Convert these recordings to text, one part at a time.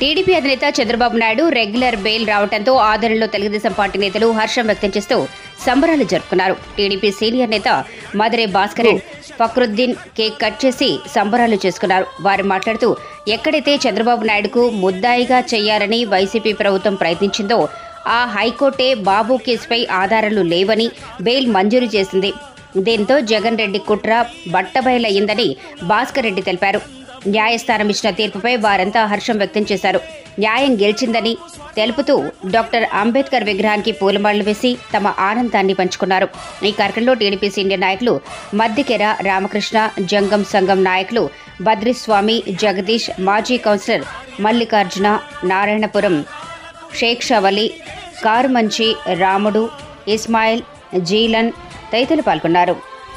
TDP అధినేత Chandrababu Naidu regular bail రావడంతో ఆదరణలో Telugu Desam party నేతలు హర్షం వ్యక్తం చేస్తూ సంబరాలు జరుపుకున్నారు టీడీపీ సీనియర్ నేత మధురే భాస్కర్ ఫక్రుద్దీన్ కేక్ కట్ చేసి సంబరాలు చేసుకున్నారు వారు మాట్లాడుతూ ఎక్కడైతే చంద్రబాబు నాయుడుకు ముద్దాయిగా చేయాలని వైసీపీ ప్రభుత్వం ప్రయత్నించిందో ఆ హైకోర్టే బాబు కేసుపై ఆధారాలు లేవని బెయిల్ మంజూరు చేసింది దీంతో జగన్ రెడ్డి కుట్ర బట్టబయలయ్యిందని భాస్కర్ రెడ్డి తెలిపారు న్యాయస్థానం ఇచ్చిన తీర్పుపై వారంతా హర్షం వ్యక్తం చేశారు న్యాయం గెలిచిందని తెలుపుతూ డాక్టర్ అంబేద్కర్ విగ్రహానికి పూలమాలలు వేసి తమ ఆనందాన్ని పంచుకున్నారు ఈ కార్యక్రమంలో టీడీపీ సీనియర్ నాయకులు మద్దికెర రామకృష్ణ జంగం సంఘం నాయకులు బద్రిస్వామి జగదీష్ మాజీ కౌన్సిలర్ మల్లికార్జున నారాయణపురం షేక్ షవలి కారుమంచి రాముడు ఇస్మాయిల్ జీలన్ తదితరులు పాల్గొన్నారు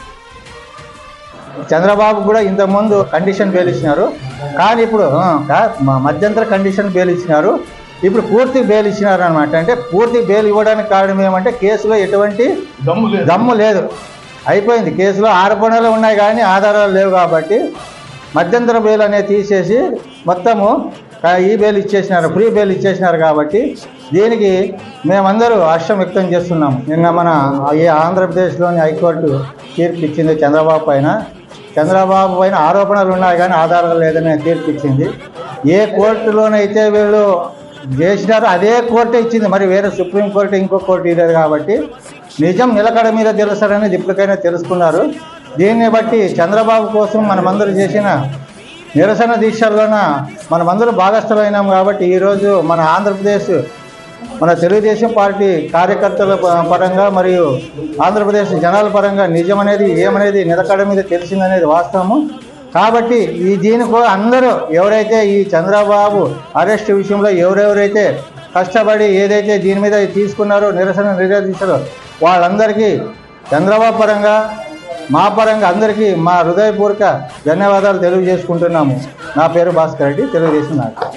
చంద్రబాబు కూడా ఇంతకుముందు కండిషన్ బెయిల్ ఇచ్చినారు కానీ ఇప్పుడు ఆ, కా- మ- మధ్యంతర కండిషన్ బెయిల్ ఇచ్చినారు ఇప్పుడు పూర్తి బెయిల్ ఇచ్చినారు అనమాట అంటే పూర్తి బెయిల్ ఇవ్వడానికి కారణం ఏమంటే కేసులో ఎటువంటి దమ్ము లేదు దమ్ము లేదు అయిపోయింది కేసులో ఆరోపణలు ఉన్నాయి కానీ ఆధారాలు లేవు కాబట్టి మధ్యంతర బెయిల్ అనేది తీసేసి మొత్తము ఆ, ఈ బెయిల్ ఇచ్చేసినారు ఫ్రీ బెయిల్ ఇచ్చేసినారు కాబట్టి దీనికి మేమందరూ హర్షం వ్యక్తం చేస్తున్నాము నిన్న మన ఈ ఆంధ్రప్రదేశ్లోని హైకోర్టు తీర్పు ఇచ్చింది చంద్రబాబు పైన చంద్రబాబు పైన ఆరోపణలు ఉన్నాయి కానీ ఆధారాలు లేదని తీర్పు ఇచ్చింది ఏ కోర్టులోనైతే వీళ్ళు చేసినారో అదే కోర్టే ఇచ్చింది మరి వేరే సుప్రీం కోర్టు ఇంకో కోర్టు ఇవ్వలేదు కాబట్టి నిజం నిలకడ మీద తెలుస్తారనేది ఇప్పటికైనా తెలుసుకున్నారు దీన్ని బట్టి చంద్రబాబు కోసం మనమందరూ చేసిన నిరసన దీక్షల్లోన మనమందరూ భాగస్థులైనాం కాబట్టి ఈరోజు మన ఆంధ్రప్రదేశ్ మన తెలుగుదేశం పార్టీ కార్యకర్తల ప- పరంగా మరియు ఆంధ్రప్రదేశ్ జనాల పరంగా నిజం అనేది ఏమనేది నిలకడ మీద తెలిసిందనేది వాస్తవము కాబట్టి ఈ దీని కూడా అందరూ ఎవరైతే ఈ చంద్రబాబు అరెస్ట్ విషయంలో ఎవరెవరైతే కష్టపడి ఏదైతే దీని మీద తీసుకున్నారో నిరసన నిరోధించారో వాళ్ళందరికీ చంద్రబాబు పరంగా మా పరంగా అందరికీ మా హృదయపూర్వక ధన్యవాదాలు తెలియజేసుకుంటున్నాము నా పేరు భాస్కర్ రెడ్డి తెలుగుదేశం నాయకుడు